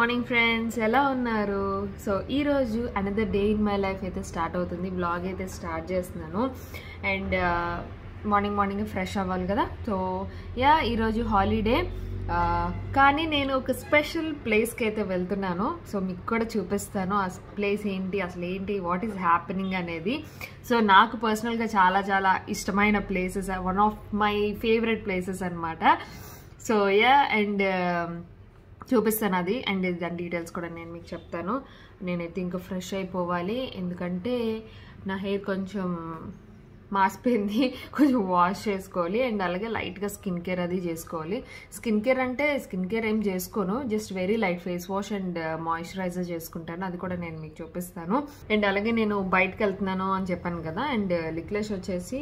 Morning friends ఎలా ఉన్నారు so ఈరోజు another day in my life అయితే స్టార్ట్ అవుతుంది బ్లాగ్ అయితే స్టార్ట్ చేస్తున్నాను అండ్ మార్నింగ్ మార్నింగ్ ఫ్రెష్ అవ్వాలి కదా సో యా ఈరోజు హాలిడే కానీ నేను ఒక స్పెషల్ ప్లేస్కి అయితే వెళ్తున్నాను సో మీకు కూడా చూపిస్తాను ఆ ప్లేస్ ఏంటి అసలు ఏంటి వాట్ ఈస్ హ్యాపెనింగ్ అనేది సో నాకు పర్సనల్గా చాలా చాలా ఇష్టమైన places one of my favourite places అనమాట సో యా అండ్ చూపిస్తాను అది అండ్ దాని డీటెయిల్స్ కూడా నేను మీకు చెప్తాను నేనైతే ఇంకా ఫ్రెష్ అయిపోవాలి ఎందుకంటే నా హెయిర్ కొంచెం మాసిపోయింది కొంచెం వాష్ చేసుకోవాలి అండ్ అలాగే లైట్గా స్కిన్ కేర్ అది చేసుకోవాలి స్కిన్ కేర్ అంటే స్కిన్ కేర్ ఏం చేసుకోను just very light face wash and moisturiser చేసుకుంటాను అది కూడా నేను మీకు చూపిస్తాను అండ్ అలాగే నేను బయటకు వెళ్తున్నాను అని చెప్పాను కదా అండ్ లిక్లేష్ వచ్చేసి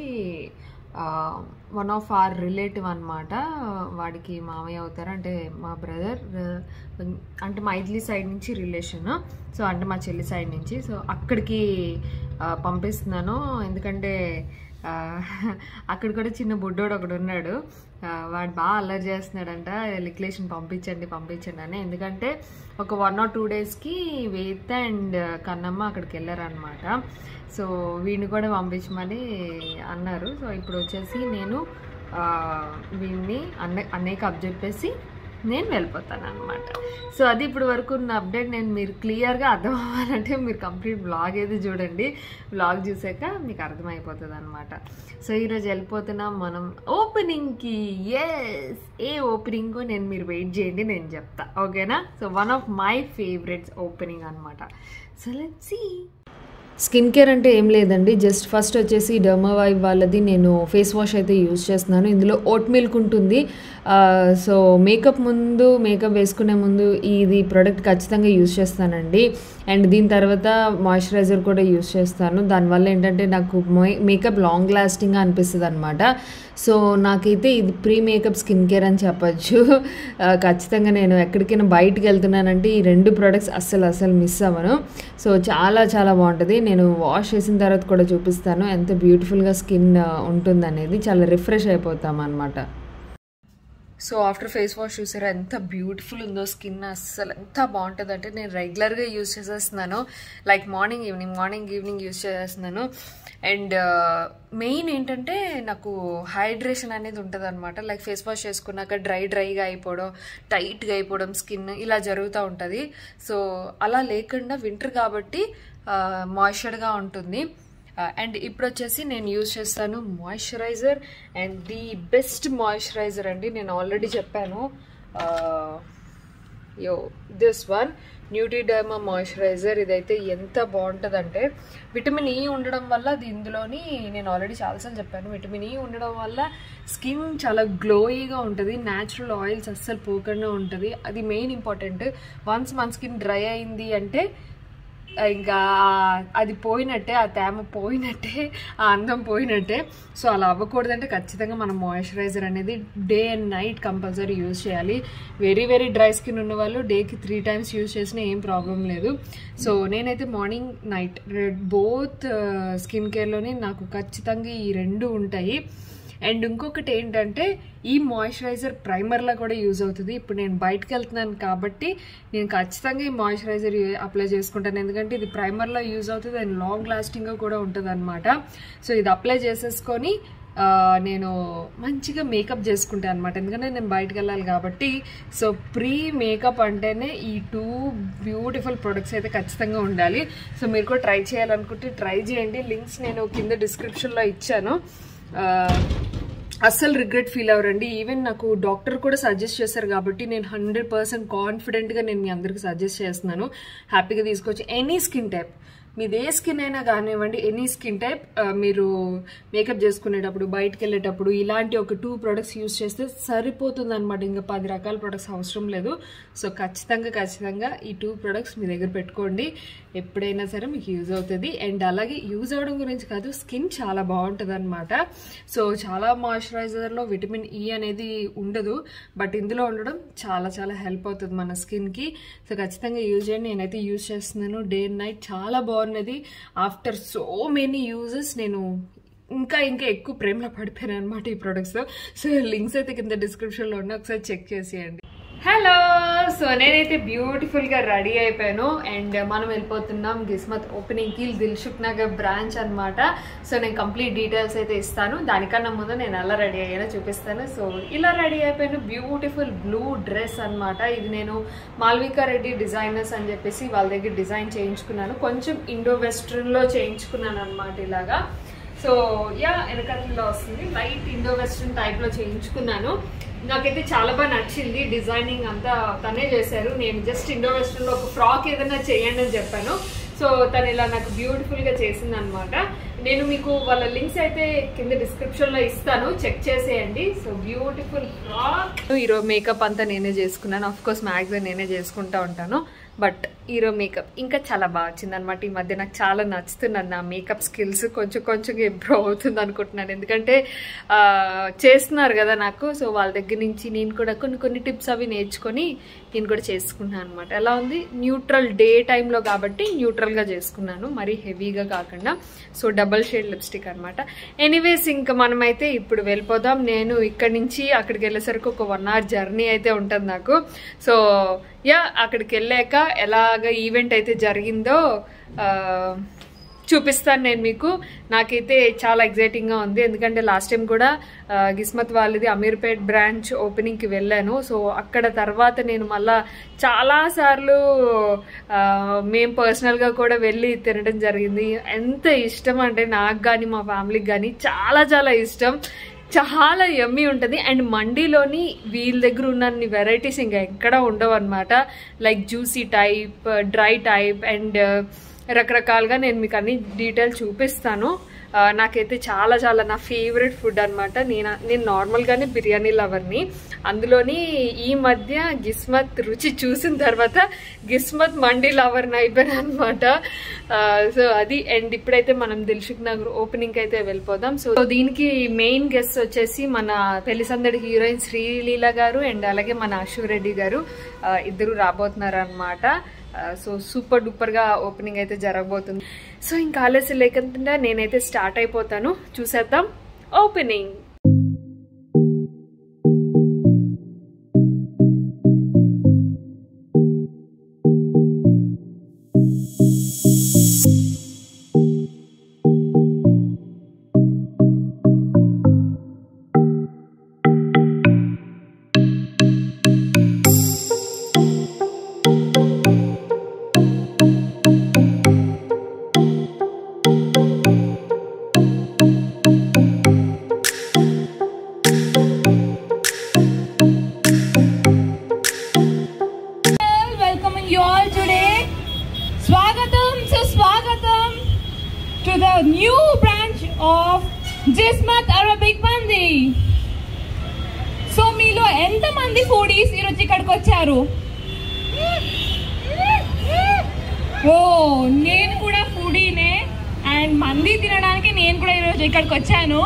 వన్ ఆఫ్ ఆర్ రిలేటివ్ అనమాట వాడికి మామయ్య అవుతారు అంటే మా బ్రదర్ అంటే మా ఇడ్లీ సైడ్ నుంచి రిలేషన్ సో అంటే మా చెల్లి సైడ్ నుంచి సో అక్కడికి పంపిస్తున్నాను ఎందుకంటే అక్కడ కూడా చిన్న బుడ్డోడు ఒకడు ఉన్నాడు వాడు బాగా అల్లరి చేస్తున్నాడంట లిక్లేషన్ పంపించండి పంపించండి అని ఎందుకంటే ఒక వన్ ఆర్ టూ డేస్కి వేత అండ్ కన్నమ్మ అక్కడికి వెళ్ళారనమాట సో వీడిని కూడా పంపించమని అన్నారు సో ఇప్పుడు వచ్చేసి నేను వీడిని అన్న అన్నయ్యకి అప్ చెప్పేసి నేను వెళ్ళిపోతాను అనమాట సో అది ఇప్పుడు వరకు ఉన్న అప్డేట్ నేను మీరు క్లియర్గా అర్థం అవ్వాలంటే మీరు కంప్లీట్ బ్లాగ్ ఏది చూడండి బ్లాగ్ చూసాక మీకు అర్థమైపోతుంది అనమాట సో ఈరోజు వెళ్ళిపోతున్నాం మనం ఓపెనింగ్కి ఎస్ ఏ ఓపెనింగ్ నేను మీరు వెయిట్ చేయండి నేను చెప్తా ఓకేనా so one of my favourites opening అనమాట so let see skin care అంటే ఏం లేదండి జస్ట్ ఫస్ట్ వచ్చేసి డర్మావైవ్ వాళ్ళది నేను ఫేస్ వాష్ అయితే యూజ్ చేస్తున్నాను ఇందులో ఓట్ మిల్క్ ఉంటుంది సో మేకప్ ముందు మేకప్ వేసుకునే ముందు ఇది ప్రోడక్ట్ ఖచ్చితంగా యూజ్ చేస్తానండి అండ్ దీని తర్వాత మాయిశ్చరైజర్ కూడా యూజ్ చేస్తాను దానివల్ల ఏంటంటే నాకు మేకప్ లాంగ్ లాస్టింగ్గా అనిపిస్తుంది అనమాట సో నాకైతే ఇది ప్రీ మేకప్ స్కిన్ కేర్ అని చెప్పచ్చు ఖచ్చితంగా నేను ఎక్కడికైనా బయటకు వెళ్తున్నానంటే ఈ రెండు ప్రోడక్ట్స్ అస్సలు అస్సలు మిస్ అవ్వను సో చాలా చాలా బాగుంటుంది నేను వాష్ చేసిన తర్వాత కూడా చూపిస్తాను ఎంత బ్యూటిఫుల్గా స్కిన్ ఉంటుందనేది చాలా రిఫ్రెష్ అయిపోతాం అనమాట సో ఆఫ్టర్ ఫేస్ వాష్ చూసారా ఎంత బ్యూటిఫుల్ ఉందో స్కిన్ అస్సలు ఎంత బాగుంటుంది అంటే నేను రెగ్యులర్గా యూజ్ చేసేస్తున్నాను like morning evening morning evening use చేసేస్తున్నాను అండ్ మెయిన్ ఏంటంటే నాకు హైడ్రేషన్ అనేది ఉంటుంది అనమాట లైక్ ఫేస్ వాష్ చేసుకున్నాక డ్రై డ్రైగా అయిపోవడం టైట్గా అయిపోవడం స్కిన్ ఇలా జరుగుతూ ఉంటుంది సో అలా లేకుండా వింటర్ కాబట్టి మాయిశ్చర్గా ఉంటుంది అండ్ ఇప్పుడు వచ్చేసి నేను యూజ్ చేస్తాను moisturiser and the best moisturiser అండి నేను ఆల్రెడీ చెప్పాను యో దిస్ వన్ న్యూట్రిడర్మా మాయిశ్చరైజర్ ఇదైతే ఎంత బాగుంటుందంటే విటమిన్ ఈ ఉండడం వల్ల అది ఇందులోని నేను ఆల్రెడీ చాలాసార్లు చెప్పాను విటమిన్ ఈ ఉండడం వల్ల స్కిన్ చాలా గ్లోయీగా ఉంటుంది న్యాచురల్ ఆయిల్స్ అస్సలు పోకుండా ఉంటుంది అది మెయిన్ ఇంపార్టెంట్ వన్స్ మన స్కిన్ డ్రై అయింది అంటే ఇంకా అది పోయినట్టే ఆ తేమ పోయినట్టే ఆ అందం పోయినట్టే సో అలా అవ్వకూడదంటే ఖచ్చితంగా మనం మాయిశ్చరైజర్ అనేది day and night compulsory use చేయాలి వెరీ వెరీ డ్రై స్కిన్ ఉన్న వాళ్ళు డేకి త్రీ టైమ్స్ యూజ్ చేసినా ఏం ప్రాబ్లం లేదు సో నేనైతే మార్నింగ్ నైట్ బోత్ స్కిన్ కేర్లోని నాకు ఖచ్చితంగా ఈ రెండు ఉంటాయి అండ్ ఇంకొకటి ఏంటంటే ఈ మాయిశ్చరైజర్ ప్రైమర్లా కూడా యూజ్ అవుతుంది ఇప్పుడు నేను బయటకు వెళ్తున్నాను కాబట్టి నేను ఖచ్చితంగా ఈ మాయిశ్చరైజర్ అప్లై చేసుకుంటాను ఎందుకంటే ఇది ప్రైమర్లో యూజ్ అవుతుంది అండ్ లాంగ్ లాస్టింగ్గా కూడా ఉంటుంది అనమాట సో ఇది అప్లై చేసేసుకొని నేను మంచిగా మేకప్ చేసుకుంటాను అనమాట ఎందుకంటే నేను బయటకు వెళ్ళాలి కాబట్టి సో ప్రీ మేకప్ అంటేనే ఈ టూ బ్యూటిఫుల్ ప్రొడక్ట్స్ అయితే ఖచ్చితంగా ఉండాలి సో మీరు కూడా ట్రై చేయాలనుకుంటే ట్రై చేయండి లింక్స్ నేను కింద డిస్క్రిప్షన్లో ఇచ్చాను అస్సలు రిగ్రెట్ ఫీల్ అవ్వరండి ఈవెన్ నాకు డాక్టర్ కూడా సజెస్ట్ చేశారు కాబట్టి నేను హండ్రెడ్ పర్సెంట్ కాన్ఫిడెంట్గా నేను మీ అందరికి సజెస్ట్ చేస్తున్నాను హ్యాపీగా తీసుకోవచ్చు ఎనీ స్కిన్ టైప్ మీది ఏ స్కిన్ అయినా కానివ్వండి ఎనీ స్కిన్ టైప్ మీరు మేకప్ చేసుకునేటప్పుడు బయటకు వెళ్ళేటప్పుడు ఇలాంటి ఒక టూ ప్రొడక్ట్స్ యూస్ చేస్తే సరిపోతుంది అనమాట ఇంకా పది రకాల ప్రొడక్ట్స్ అవసరం లేదు సో ఖచ్చితంగా ఖచ్చితంగా ఈ టూ ప్రొడక్ట్స్ మీ దగ్గర పెట్టుకోండి ఎప్పుడైనా సరే మీకు యూజ్ అవుతుంది అండ్ అలాగే యూజ్ అవ్వడం గురించి కాదు స్కిన్ చాలా బాగుంటుంది అనమాట సో చాలా మాయిశ్చరైజర్లో విటమిన్ ఈ అనేది ఉండదు బట్ ఇందులో ఉండడం చాలా చాలా హెల్ప్ అవుతుంది మన స్కిన్కి సో ఖచ్చితంగా యూజ్ చేయండి నేనైతే యూజ్ చేస్తున్నాను డే అండ్ నైట్ చాలా బాగున్నది ఆఫ్టర్ సో మెనీ యూజెస్ నేను ఇంకా ఇంకా ఎక్కువ ప్రేమలో పడిపోయాను అనమాట ఈ ప్రొడక్ట్స్ సో లింక్స్ అయితే కింద డిస్క్రిప్షన్లో ఉన్న ఒకసారి చెక్ చేసేయండి హలో సో నేనైతే బ్యూటిఫుల్ గా రెడీ అయిపోయాను అండ్ మనం వెళ్ళిపోతున్నాం గిస్మత్ ఓపెనింగ్ కి దిల్సుఖ్ నగర్ బ్రాంచ్ అన్నమాట సో నేను కంప్లీట్ డీటెయిల్స్ అయితే ఇస్తాను దానికన్నా ముందు నేను ఎలా రెడీ అయ్యానో చూపిస్తాను సో ఇలా రెడీ అయిపోయాను బ్యూటిఫుల్ బ్లూ డ్రెస్ అన్నమాట ఇది నేను మాల్వికా రెడ్డి డిజైనర్స్ అని చెప్పేసి వాళ్ళ దగ్గర డిజైన్ చేయించుకున్నాను కొంచెం ఇండో వెస్ట్రన్ లో చేయించుకున్నాను అనమాట ఇలాగా సో యా వెనకట్లో వస్తుంది లైట్ ఇండో వెస్ట్రన్ టైప్ లో చేయించుకున్నాను నాకైతే చాలా బాగా నచ్చింది డిజైనింగ్ అంతా తనే చేశారు నేను జస్ట్ ఇండో వెస్ట్రన్ లో ఒక ఫ్రాక్ ఏదైనా చేయండి అని చెప్పాను సో తను ఇలా నాకు బ్యూటిఫుల్ గా చేసింది అనమాట నేను మీకు వాళ్ళ లింక్స్ అయితే కింద డిస్క్రిప్షన్ లో ఇస్తాను చెక్ చేసేయండి సో బ్యూటిఫుల్ ఫ్రాక్ ఈరోజు మేకప్ అంతా నేనే చేసుకున్నాను ఆఫ్ కోర్స్ మ్యాక్సిమం నేనే చేసుకుంటా ఉంటాను బట్ హీరో మేకప్ ఇంకా చాలా బాగా వచ్చింది అనమాట ఈ మధ్య నాకు చాలా నచ్చుతున్నాను నా మేకప్ స్కిల్స్ కొంచెం కొంచెం ఇంప్రూవ్ అవుతుంది అనుకుంటున్నాను ఎందుకంటే ఆ, చేస్తున్నారు కదా నాకు సో వాళ్ళ దగ్గర నుంచి నేను కూడా కొన్ని కొన్ని టిప్స్ అవి నేర్చుకొని నేను కూడా చేసుకున్నాను అనమాట ఎలా ఉంది న్యూట్రల్ డే టైంలో కాబట్టి న్యూట్రల్గా చేసుకున్నాను మరీ హెవీగా కాకుండా సో డబల్ షేడ్ లిప్స్టిక్ అనమాట ఎనీవేస్ ఇంకా మనమైతే ఇప్పుడు వెళ్ళిపోదాం నేను ఇక్కడి నుంచి అక్కడికి వెళ్ళేసరికి ఒక వన్ అవర్ జర్నీ అయితే ఉంటుంది నాకు సో యా అక్కడికి వెళ్ళాక ఎలాగ ఈవెంట్ అయితే జరిగిందో ఆ, చూపిస్తాను నేను మీకు నాకైతే చాలా ఎగ్జైటింగ్గా ఉంది ఎందుకంటే లాస్ట్ టైం కూడా ఆ, గిస్మత్ వాళ్ళది అమీర్పేట్ బ్రాంచ్ ఓపెనింగ్కి వెళ్ళాను సో అక్కడ తర్వాత నేను మళ్ళా చాలాసార్లు మేము పర్సనల్గా కూడా వెళ్ళి తినడం జరిగింది ఎంత ఇష్టం అంటే నాకు కానీ మా ఫ్యామిలీకి కానీ చాలా చాలా ఇష్టం చాలా యమ్మీ ఉంటుంది అండ్ మండీలోని వీళ్ళ దగ్గర ఉన్నన్ని వెరైటీస్ ఇంకా ఎక్కడ ఉండవు అనమాట like juicy type dry type and రకరకాలుగా నేను మీకు అన్ని డీటెయిల్ చూపిస్తాను ఆ, నాకైతే చాలా చాలా నా ఫేవరెట్ ఫుడ్ అనమాట నేను నేను నార్మల్గానే బిర్యానీ లవర్ని అందులోని ఈ మధ్య గిస్మత్ రుచి చూసిన తర్వాత గిస్మత్ మండీ లవర్ని అయిపోయాను అనమాట సో అది అండ్ ఇప్పుడైతే మనం దిల్సుఖ్ నగర్ ఓపెనింగ్ అయితే వెళ్ళిపోదాం సో దీనికి మెయిన్ గెస్ట్ వచ్చేసి మన పెళ్లి సందడి హీరోయిన్ శ్రీలీల గారు అండ్ అలాగే మన అశు రెడ్డి గారు ఆ, ఇద్దరు రాబోతున్నారు అనమాట సో సూపర్ డూపర్ గా ఓపెనింగ్ అయితే జరగబోతుంది సో ఇంకా ఆలస్యం లేకుండా నేనైతే స్టార్ట్ అయిపోతాను చూసేద్దాం opening welcoming you all today. Swagatam, so Swagatam to the new branch of Jismat Arabic Mandi. So మీలో ఎంతమంది ఫుడీస్ ఈరోజు ఇక్కడికి వచ్చారు ఓ నేను కూడా ఫుడీనే అండ్ మంది తినడానికి నేను కూడా ఈరోజు ఇక్కడికి వచ్చాను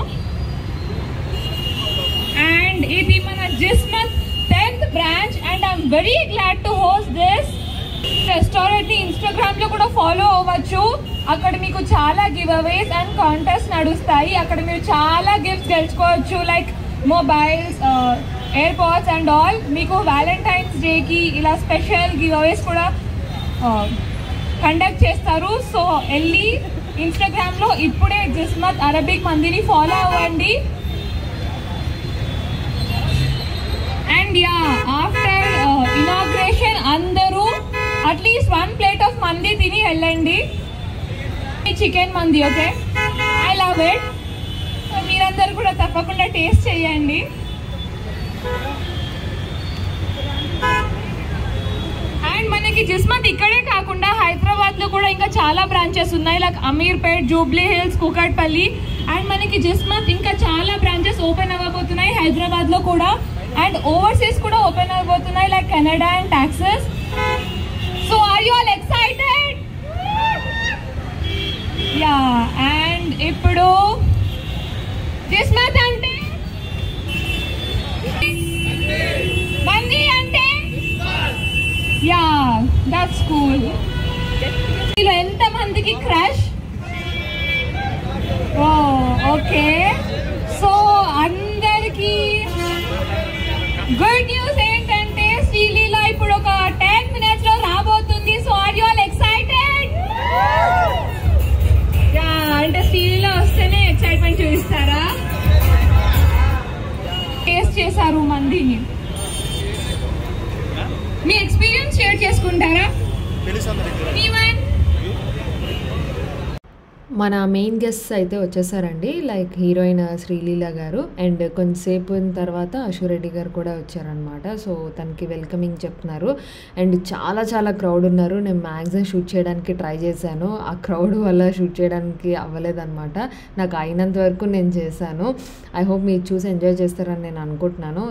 అండ్ ఇది మన Jismat tenth branch and I'm very glad to host this restaurant ని ఇన్స్టాగ్రామ్ లో కూడా ఫాలో అవ్వచ్చు అక్కడ మీకు చాలా గివ్ అవేస్ అండ్ కాంటెస్ట్ నడుస్తాయి అక్కడ మీరు చాలా గిఫ్ట్స్ గెలుచుకోవచ్చు like mobiles AirPods and all మీకు వ్యాలంటైన్స్ డేకి ఇలా స్పెషల్ గివ్ అవేస్ కూడా కండక్ట్ చేస్తారు సో వెళ్ళి ఇన్స్టాగ్రామ్ లో ఇప్పుడే జిస్మత్ అరబిక్ మందిని ఫాలో అవ్వండి అండ్ యా ఆఫ్టర్ ఇనాగ్రేషన్ అందరూ అట్లీస్ట్ వన్ ప్లేట్ ఆఫ్ మంది తిని వెళ్ళండి చికెన్ మంది ఓకే ఐ లవ్ ఇట్ మీరందరూ కూడా తప్పకుండా టేస్ట్ చేయండి అండ్ మనకి జిస్మత్ ఇక్కడే కాకుండా హైదరాబాద్ లో కూడా ఇంకా చాలా బ్రాంచెస్ ఉన్నాయి లైక్ అమీర్పేట్ జూబ్లీ హిల్స్ కుకట్పల్లి అండ్ మనకి జిస్మత్ ఇంకా చాలా బ్రాంచెస్ ఓపెన్ అవ్వబోతున్నాయి హైదరాబాద్ లో కూడా అండ్ ఓవర్సీస్ కూడా ఓపెన్ అవ్వబోతున్నాయి like Canada and Texas so are you all excited ya and ఇప్పుడు జిస్మత్ అంటే మంది అంటే యా దట్స్ కూల్ మీలో ఎంత మందికి క్రష్ ఓ ఓకే సో అందరికి గుడ్ న్యూస్ ఏంటంటే శ్రీ అంటే టీవీలో వస్తేనే ఎక్సైట్మెంట్ చూపిస్తారా టేస్ట్ చేశారు మందిని మీ ఎక్స్పీరియన్స్ షేర్ చేసుకుంటారా Anyone? మన మెయిన్ గెస్ట్ అయితే వచ్చేసారండి లైక్ హీరోయిన్ శ్రీలీల గారు అండ్ కొంతసేపు తర్వాత అశురెడ్డి గారు కూడా వచ్చారనమాట సో తనకి వెల్కమింగ్ చెప్తున్నారు అండ్ చాలా చాలా క్రౌడ్ ఉన్నారు నేను మ్యాక్సిమం షూట్ చేయడానికి ట్రై చేశాను ఆ క్రౌడ్ వల్ల షూట్ చేయడానికి అవ్వలేదన్నమాట నాకు అయినంత వరకు నేను చేశాను ఐ హోప్ మీరు చూసి ఎంజాయ్ చేస్తారని నేను అనుకుంటున్నాను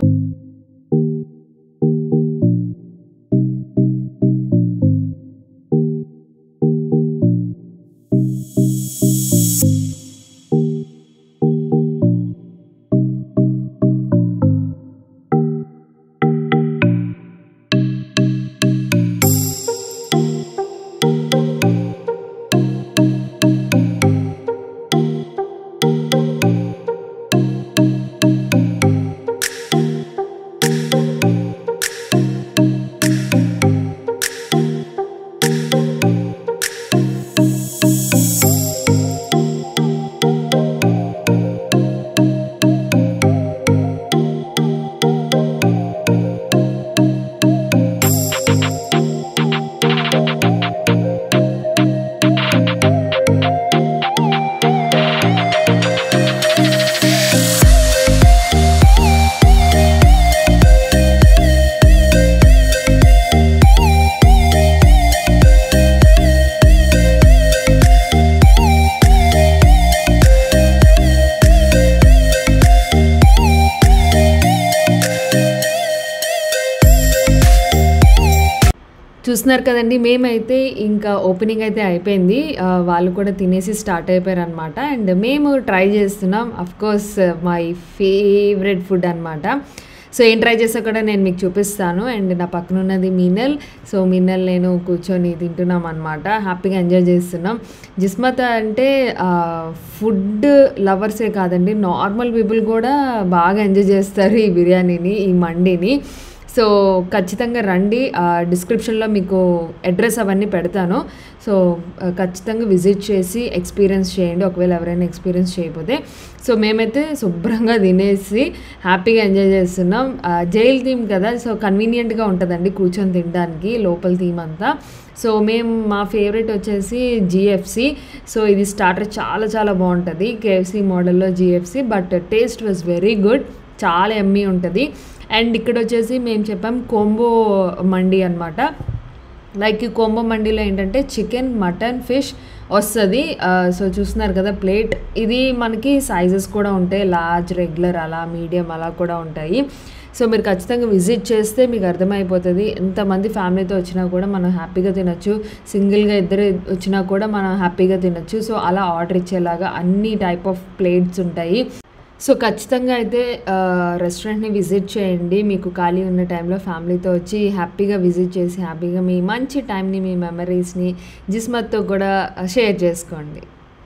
చూస్తున్నారు కదండి మేమైతే ఇంకా ఓపెనింగ్ అయితే అయిపోయింది ఆ, వాళ్ళు కూడా తినేసి స్టార్ట్ అయిపోయారు అనమాట అండ్ మేము ట్రై చేస్తున్నాం of course my favourite food అనమాట సో ఏం ట్రై చేసా కూడా నేను మీకు చూపిస్తాను అండ్ నా పక్కన ఉన్నది మీనల్ సో మీనల్ నేను కూర్చొని తింటున్నాం అనమాట హ్యాపీగా ఎంజాయ్ చేస్తున్నాం జిస్మత్ అంటే ఫుడ్ లవర్సే కాదండి నార్మల్ పీపుల్ కూడా బాగా ఎంజాయ్ చేస్తారు ఈ బిర్యానీని ఈ మండిని సో ఖచ్చితంగా రండి ఆ, డిస్క్రిప్షన్లో మీకు అడ్రస్ అవన్నీ పెడతాను సో ఆ, ఖచ్చితంగా విజిట్ చేసి ఎక్స్పీరియన్స్ చేయండి ఒకవేళ ఎవరైనా ఎక్స్పీరియన్స్ చేయకపోతే సో మేమైతే శుభ్రంగా తినేసి హ్యాపీగా ఎంజాయ్ చేస్తున్నాం ఆ, జైల్ థీమ్ కదా సో కన్వీనియంట్గా ఉంటుందండి కూర్చొని తినడానికి లోపల థీమ్ అంతా సో మేము మా ఫేవరెట్ వచ్చేసి జిఎఫ్సి సో ఇది స్టార్టర్ చాలా చాలా బాగుంటుంది కేఎఫ్సి మోడల్లో GFC but taste was very good చాలా ఎమ్మీ ఉంటుంది అండ్ ఇక్కడ వచ్చేసి మేము చెప్పాం కోంబో మండి అనమాట లైక్ ఈ కోంబో మండీలో ఏంటంటే చికెన్ మటన్ ఫిష్ వస్తుంది సో చూస్తున్నారు కదా ప్లేట్ ఇది మనకి సైజెస్ కూడా ఉంటాయి లార్జ్ రెగ్యులర్ అలా మీడియం అలా కూడా ఉంటాయి సో మీరు ఖచ్చితంగా విజిట్ చేస్తే మీకు అర్థమైపోతుంది ఎంతమంది ఫ్యామిలీతో వచ్చినా కూడా మనం హ్యాపీగా తినొచ్చు సింగిల్గా ఇద్దరు వచ్చినా కూడా మనం హ్యాపీగా తినొచ్చు సో అలా ఆర్డర్ ఇచ్చేలాగా అన్ని టైప్ ఆఫ్ ప్లేట్స్ ఉంటాయి సో ఖచ్చితంగా అయితే ఆ, రెస్టారెంట్ని విజిట్ చేయండి మీకు ఖాళీ ఉన్న టైంలో ఫ్యామిలీతో వచ్చి హ్యాపీగా విజిట్ చేసి హ్యాపీగా మీ మంచి టైంని మీ మెమరీస్ని జిస్మత్తో కూడా షేర్ చేసుకోండి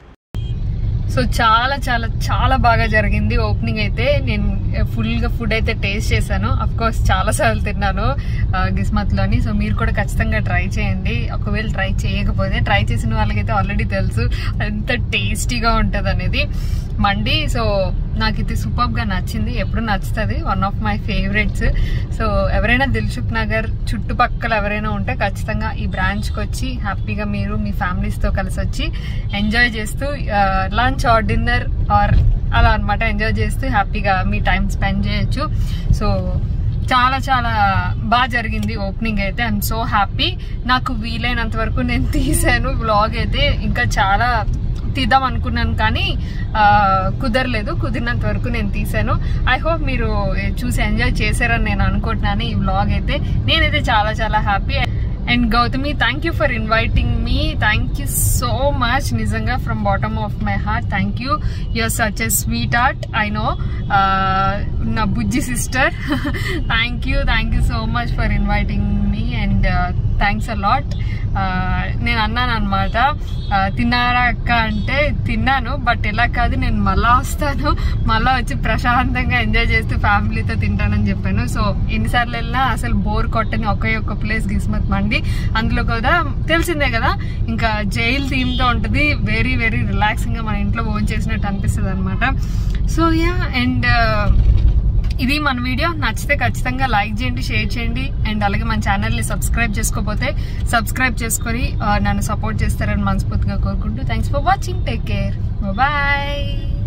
సో చాలా చాలా చాలా బాగా జరిగింది ఓపెనింగ్ అయితే నేను ఫుల్గా ఫుడ్ అయితే టేస్ట్ చేశాను అఫ్ కోర్స్ చాలా సార్లు తిన్నాను ఆ, గిస్మత్లోని సో మీరు కూడా ఖచ్చితంగా ట్రై చేయండి ఒకవేళ ట్రై చేయకపోతే ట్రై చేసిన వాళ్ళకైతే ఆల్రెడీ తెలుసు ఎంత టేస్టీగా ఉంటుంది అనేది మండి సో నాకు ఇది సూపర్గా నచ్చింది ఎప్పుడు నచ్చుతుంది one of my favourites so ఎవరైనా దిల్సుఖ్ నగర్ చుట్టుపక్కల ఎవరైనా ఉంటే ఖచ్చితంగా ఈ బ్రాంచ్కి వచ్చి హ్యాపీగా మీరు మీ ఫ్యామిలీస్తో కలిసి వచ్చి ఎంజాయ్ చేస్తూ లంచ్ ఆర్ డిన్నర్ ఆర్ అలా అనమాట ఎంజాయ్ చేస్తూ హ్యాపీగా మీ టైం స్పెండ్ చేయొచ్చు సో చాలా చాలా బాగా జరిగింది ఓపెనింగ్ అయితే ఐఎమ్ సో హ్యాపీ నాకు వీలైనంత వరకు నేను తీసాను బ్లాగ్ అయితే ఇంకా చాలా తీద్దాం అనుకున్నాను కానీ ఆ, కుదరలేదు కుదిరినంత వరకు నేను తీసాను ఐ హోప్ మీరు చూసి ఎంజాయ్ చేశారని నేను అనుకుంటున్నాను ఈ వ్లాగ్ అయితే నేనైతే చాలా చాలా happy and Gautami thank you for inviting me thank you so much నిజంగా from bottom of my heart thank you your such a sweet heart I know నా బుజ్జి sister thank you thank you so much for inviting me and thanks a lot నేను అన్నాను అనమాట తిన్నారా అక్క అంటే తిన్నాను బట్ ఇలా కాదు నేను మళ్ళా వస్తాను మళ్ళా వచ్చి ప్రశాంతంగా ఎంజాయ్ చేస్తూ ఫ్యామిలీతో తింటానని చెప్పాను సో ఎన్నిసార్లు వెళ్ళినా అసలు బోర్ కొట్టని ఒకే ఒక్క ప్లేస్ గిస్మత్ మండి అందులో కూడా తెలిసిందే కదా ఇంకా జైల్ థీమ్ తో ఉంటుంది వెరీ వెరీ రిలాక్సింగ్ గా మన ఇంట్లో ఓన్ చేసినట్టు అనిపిస్తుంది అనమాట సో యా అండ్ ఇది మన వీడియో నచ్చితే ఖచ్చితంగా లైక్ చేయండి షేర్ చేయండి అండ్ అలాగే మన ఛానల్ని సబ్స్క్రైబ్ చేసుకోకపోతే సబ్స్క్రైబ్ చేసుకొని ఆ, నన్ను సపోర్ట్ చేస్తారని మనస్ఫూర్తిగా కోరుకుంటూ thanks for watching take care bye